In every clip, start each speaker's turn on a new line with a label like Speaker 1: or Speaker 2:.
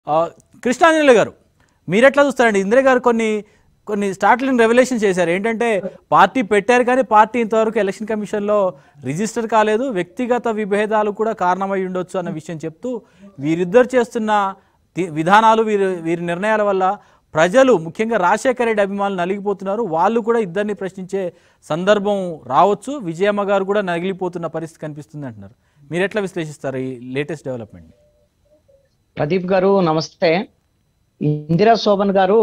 Speaker 1: ఆ, కృష్ణాంజలి గారు మీరెట్లా చూస్తారండి ఇందిరా గారు కొన్ని కొన్ని స్టార్ట్లింగ్ రెవల్యూషన్ చేశారు ఏంటంటే పార్టీ పెట్టారు కానీ పార్టీ ఇంతవరకు ఎలక్షన్ కమిషన్లో రిజిస్టర్ కాలేదు వ్యక్తిగత విభేదాలు కూడా కారణమై ఉండొచ్చు అన్న విషయం చెప్తూ వీరిద్దరు చేస్తున్న తి- విధానాలు వీరి వీరి నిర్ణయాల వల్ల ప్రజలు ముఖ్యంగా రాజశేఖర రెడ్డి అభిమానులు నలిగిపోతున్నారు వాళ్ళు కూడా ఇద్దరిని ప్రశ్నించే సందర్భం రావచ్చు విజయమ్మ గారు కూడా నలిగిపోతున్న పరిస్థితి కనిపిస్తుంది అంటున్నారు మీరు ఎట్లా విశ్లేషిస్తారు ఈ లేటెస్ట్ డెవలప్మెంట్
Speaker 2: ప్రదీప్ గారు నమస్తే ఇందిరా శోభన్ గారు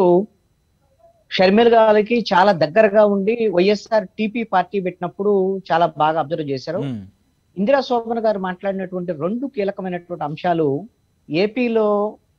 Speaker 2: షర్మిల్ గారికి చాలా దగ్గరగా ఉండి వైఎస్ఆర్ టీపీ పార్టీ పెట్టినప్పుడు చాలా బాగా అబ్జర్వ్ చేశారు ఇందిరా శోభన్ గారు మాట్లాడినటువంటి రెండు కీలకమైనటువంటి అంశాలు ఏపీలో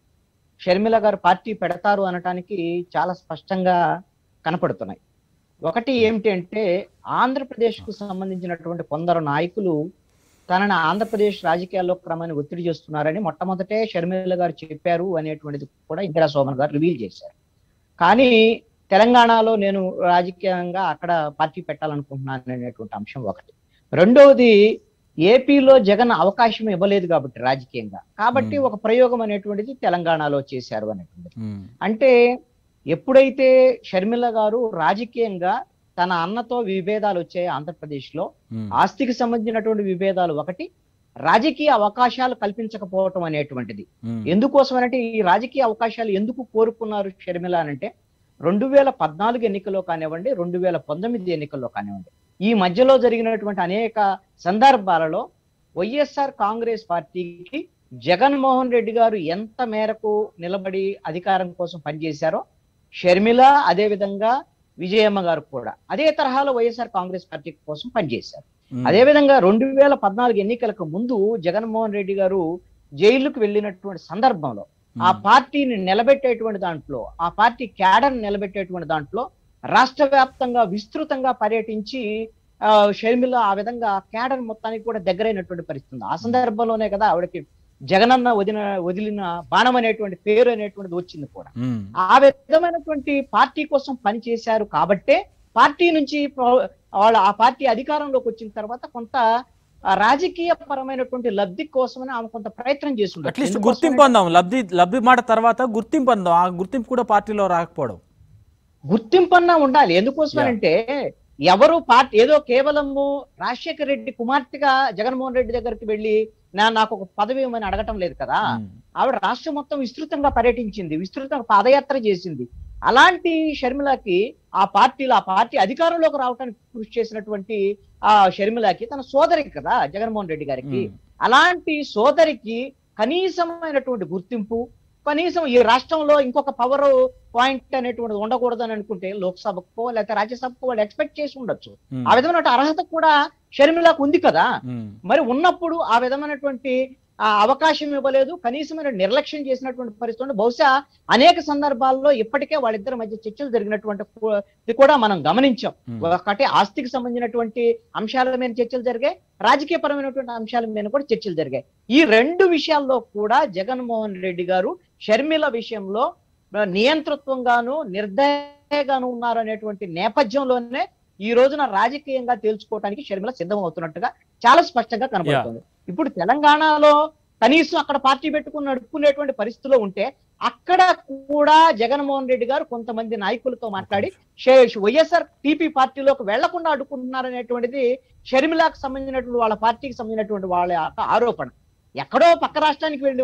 Speaker 2: షర్మిల గారు పార్టీ పెడతారు అనటానికి చాలా స్పష్టంగా కనపడుతున్నాయి ఒకటి ఏమిటి అంటే ఆంధ్రప్రదేశ్ కు సంబంధించినటువంటి కొందరు నాయకులు తనని ఆంధ్రప్రదేశ్ రాజకీయాల్లో క్రమాన్ని ఒత్తిడి చేస్తున్నారని మొట్టమొదటే షర్మిల గారు చెప్పారు అనేటువంటిది కూడా ఇందిరా శోభన్ గారు రివీల్ చేశారు కానీ తెలంగాణలో నేను రాజకీయంగా అక్కడ పార్టీ పెట్టాలనుకుంటున్నాను అనేటువంటి అంశం ఒకటి రెండవది ఏపీలో జగన్ అవకాశం ఇవ్వలేదు కాబట్టి రాజకీయంగా కాబట్టి
Speaker 1: Hmm.
Speaker 2: ఒక ప్రయోగం అనేటువంటిది తెలంగాణలో చేశారు అనేటువంటిది అంటే ఎప్పుడైతే షర్మిల గారు రాజకీయంగా తన అన్నతో విభేదాలు వచ్చాయి ఆంధ్రప్రదేశ్ లో ఆస్తికి సంబంధించినటువంటి విభేదాలు ఒకటి రాజకీయ అవకాశాలు కల్పించకపోవటం అనేటువంటిది ఎందుకోసం అంటే ఈ రాజకీయ అవకాశాలు ఎందుకు కోరుకున్నారు షర్మిల అంటే రెండు వేల పద్నాలుగు ఎన్నికల్లో కానివ్వండి రెండు వేల పంతొమ్మిది ఎన్నికల్లో కానివ్వండి ఈ మధ్యలో జరిగినటువంటి అనేక సందర్భాలలో వైఎస్ఆర్ కాంగ్రెస్ పార్టీకి జగన్మోహన్ రెడ్డి గారు ఎంత మేరకు నిలబడి అధికారం కోసం పనిచేశారో షర్మిల అదే విధంగా విజయమ్మ గారు కూడా అదే తరహాలో వైఎస్ఆర్ కాంగ్రెస్ పార్టీ కోసం పనిచేశారు అదే విధంగా రెండు వేల పద్నాలుగు ఎన్నికలకు ముందు జగన్మోహన్ రెడ్డి గారు జైలుకు వెళ్ళినటువంటి సందర్భంలో ఆ పార్టీని నిలబెట్టేటువంటి దాంట్లో ఆ పార్టీ క్యాడర్ నిలబెట్టేటువంటి దాంట్లో రాష్ట్ర వ్యాప్తంగా విస్తృతంగా పర్యటించి ఆ, షర్మిల ఆ విధంగా క్యాడర్ మొత్తానికి కూడా దగ్గరైనటువంటి పరిస్థితి ఉంది ఆ సందర్భంలోనే కదా ఆవిడకి జగనన్న వదిన వదిలిన బాణం అనేటువంటి పేరు అనేటువంటిది వచ్చింది కూడా ఆ విధమైనటువంటి పార్టీ కోసం పనిచేశారు కాబట్టే పార్టీ నుంచి ప్ర- వాళ్ళ ఆ పార్టీ అధికారంలోకి వచ్చిన తర్వాత కొంత ఆ, రాజకీయ పరమైనటువంటి లబ్ధి కోసమని ఆమె కొంత ప్రయత్నం చేసి ఉండొచ్చు.
Speaker 1: అట్లీస్ట్
Speaker 2: ఎందుకోసమని-
Speaker 1: గుర్తింపు అందాం లబ్ధి లబ్ధి మాట తర్వాత గుర్తింపు అందాం ఆ గుర్తింపు కూడా పార్టీలో రాకపోవడం
Speaker 2: గుర్తింపు అన్నా ఉండాలి ఎందుకోసమనంటే ఎవరు పార్టీ ఏదో కేవలము రాజశేఖర రెడ్డి కుమార్తెగా జగన్మోహన్ రెడ్డి దగ్గరికి వెళ్ళి నా నాకు ఒక పదవి ఇవ్వమని అడగటం లేదు కదా
Speaker 1: ఉమ్.
Speaker 2: ఆవిడ రాష్ట్రం మొత్తం విస్తృతంగా పర్యటించింది విస్తృతంగా పాదయాత్ర చేసింది అలాంటి షర్మిలకి ఆ పార్టీలో ఆ పార్టీ అధికారంలోకి రావడానికి కృషి చేసినటువంటి ఆ షర్మిలకి తన సోదరికి కదా జగన్మోహన్ రెడ్డి గారికి
Speaker 1: ఉమ్.
Speaker 2: అలాంటి సోదరికి కనీసమైనటువంటి గుర్తింపు కనీసం ఈ రాష్ట్రంలో ఇంకొక పవర్ పాయింట్ అనేటువంటిది ఉండకూడదని అనుకుంటే లోక్సభకో లేకపోతే రాజ్యసభకో వాళ్ళు ఎక్స్పెక్ట్ చేసి ఉండొచ్చు
Speaker 1: ఉమ్.
Speaker 2: ఆ విధమైన అర్హత కూడా షర్మిలకు ఉంది కదా
Speaker 1: ఉమ్.
Speaker 2: మరి ఉన్నప్పుడు ఆ విధమైనటువంటి ఆ అవకాశం ఇవ్వలేదు కనీసమైన నిర్లక్ష్యం చేసినటువంటి పరిస్థితి ఉంది. బహుశా అనేక సందర్భాల్లో ఇప్పటికే వాళ్ళిద్దరి మధ్య చర్చలు జరిగినటువంటి కు- ఇది కూడా మనం గమనించాం
Speaker 1: ఉమ్.
Speaker 2: ఒకటి ఆస్తికి సంబంధించినటువంటి అంశాల మీద చర్చలు జరిగాయి రాజకీయ పరమైనటువంటి అంశాల మీద కూడా చర్చలు జరిగాయి ఈ రెండు విషయాల్లో కూడా జగన్మోహన్ రెడ్డి గారు షర్మిల విషయంలో నియంతృత్వంగాను నిర్దయగాను ఉన్నారు అనేటువంటి నేపథ్యంలోనే ఈ రోజున రాజకీయంగా తేల్చుకోవడానికి షర్మిల సిద్ధం అవుతున్నట్టుగా చాలా స్పష్టంగా కనబడుతుంది ఇప్పుడు తెలంగాణలో కనీసం అక్కడ పార్టీ పెట్టుకుని నడుపుకునేటువంటి పరిస్థితిలో ఉంటే అక్కడ కూడా జగన్మోహన్ రెడ్డి గారు కొంతమంది నాయకులతో మాట్లాడి షే- వైఎస్ఆర్ టీపీ పార్టీలోకి వెళ్లకుండా అడ్డుకుంటున్నారనేటువంటిది షర్మిలాకు సంబంధించినటువంటి వాళ్ళ పార్టీకి సంబంధించినటువంటి వాళ్ళ యొక్క ఆరోపణ ఎక్కడో పక్క రాష్ట్రానికి వెళ్ళి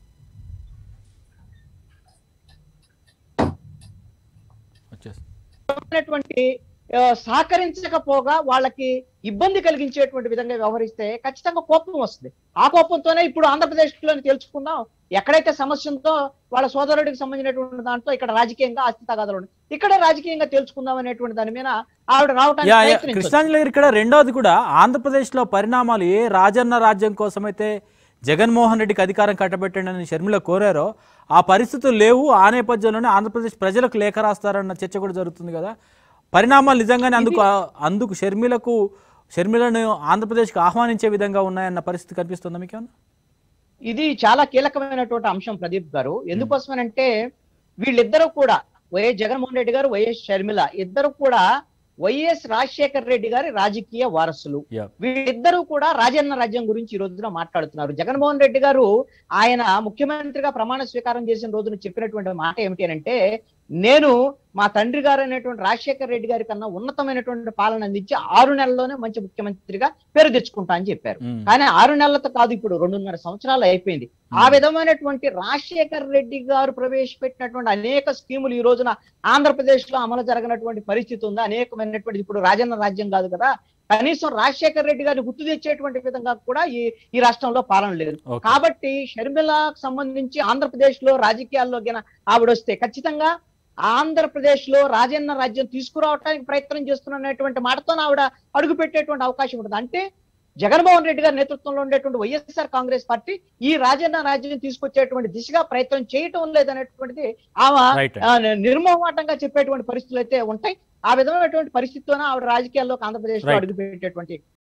Speaker 1: వచ్చేసి
Speaker 2: ఉన్నటువంటి ఆ, సహకరించకపోగా వాళ్ళకి ఇబ్బంది కలిగించేటువంటి విధంగా వ్యవహరిస్తే ఖచ్చితంగా కోపం వస్తుంది ఆ కోపంతోనే ఇప్పుడు ఆంధ్రప్రదేశ్ లోని తెలుసుకుందాం ఎక్కడైతే సమస్య ఉందో వాళ్ళ సోదరుడికి సంబంధించినటువంటి దాంట్లో ఇక్కడ రాజకీయంగా ఆస్తి తగాదాలు ఉన్నాయి ఇక్కడ రాజకీయంగా తెలుసుకుందాం అనేటువంటి దాని మీద ఆవిడ రావడానికి
Speaker 1: యా యా
Speaker 2: ప్రయత్నించొచ్చు.
Speaker 1: కృష్ణాంజలి గారు ఇక్కడ రెండవది కూడా ఆంధ్రప్రదేశ్లో పరిణామాలు ఏ రాజన్న రాజ్యం కోసమైతే జగన్మోహన్ రెడ్డికి అధికారం కట్టబెట్టండి అని షర్మిల కోరారో ఆ పరిస్థితులు లేవు ఆ నేపథ్యంలోనే ఆంధ్రప్రదేశ్ ప్రజలకు లేఖ రాస్తారన్న చర్చ కూడా జరుగుతుంది కదా పరిణామాలు నిజంగానే అందుకు అందుకు షర్మిలకు షర్మిలను ఆంధ్రప్రదేశ్కి ఆహ్వానించే విధంగా ఉన్నాయన్న పరిస్థితి కనిపిస్తుందా మీకు ఏమన్నా?
Speaker 2: ఇది చాలా కీలకమైనటువంటి అంశం ప్రదీప్ గారు ఎందుకోసమనంటే వీళ్ళిద్దరూ కూడా వైఎస్ జగన్మోహన్ రెడ్డి గారు వైఎస్ షర్మిల ఇద్దరు కూడా వైఎస్ రాజశేఖర్ రెడ్డి గారి రాజకీయ వారసులు
Speaker 1: యా
Speaker 2: వీళ్ళిద్దరూ కూడా రాజన్న రాజ్యం గురించి ఈ రోజున మాట్లాడుతున్నారు జగన్మోహన్ రెడ్డి గారు ఆయన ముఖ్యమంత్రిగా ప్రమాణ స్వీకారం చేసిన రోజున చెప్పినటువంటి మాట ఏమిటి అని అంటే నేను మా తండ్రి గారు అనేటువంటి రాజశేఖర్ రెడ్డి గారి కన్నా ఉన్నతమైనటువంటి పాలన అందించి ఆరు నెలల్లోనే మంచి ముఖ్యమంత్రిగా పేరు తెచ్చుకుంటా అని చెప్పారు
Speaker 1: ఉమ్.
Speaker 2: కానీ ఆరు నెలలతో కాదు ఇప్పుడు రెండున్నర సంవత్సరాలు అయిపోయింది ఆ విధమైనటువంటి రాజశేఖర్ రెడ్డి గారు ప్రవేశపెట్టినటువంటి అనేక స్కీములు ఈ రోజున ఆంధ్రప్రదేశ్ లో అమలు జరగనటువంటి పరిస్థితి ఉంది అనేకమైనటువంటి ఇప్పుడు రాజన్న రాజ్యం కాదు కదా కనీసం రాజశేఖర్ రెడ్డి గారిని గుర్తు తెచ్చేటువంటి విధంగా కూడా ఈ ఈ రాష్ట్రంలో పాలన లేదు
Speaker 1: ఓకే.
Speaker 2: కాబట్టి షర్మిలకు సంబంధించి ఆంధ్రప్రదేశ్ లో రాజకీయాల్లో గిన ఆవిడ వస్తే ఖచ్చితంగా ఆంధ్రప్రదేశ్ లో రాజన్న రాజ్యం తీసుకురావడానికి ప్రయత్నం చేస్తున్నటువంటి మాటతో ఆవిడ అడుగు పెట్టేటువంటి అవకాశం ఉంటుంది అంటే జగన్మోహన్ రెడ్డి గారి నేతృత్వంలో ఉండేటువంటి వైఎస్ఆర్ కాంగ్రెస్ పార్టీ ఈ రాజన్న రాజ్యం తీసుకొచ్చేటువంటి దిశగా ప్రయత్నం చేయటం లేదనేటువంటిది ఆమె
Speaker 1: రైట్
Speaker 2: ఆ, నిర్మోహమాటంగా చెప్పేటువంటి పరిస్థితులు అయితే ఉంటాయి ఆ విధమైనటువంటి పరిస్థితితోనే ఆవిడ రాజకీయాల్లోకి ఆంధ్రప్రదేశ్ లో
Speaker 1: Right.
Speaker 2: అడుగు పెట్టేటువంటి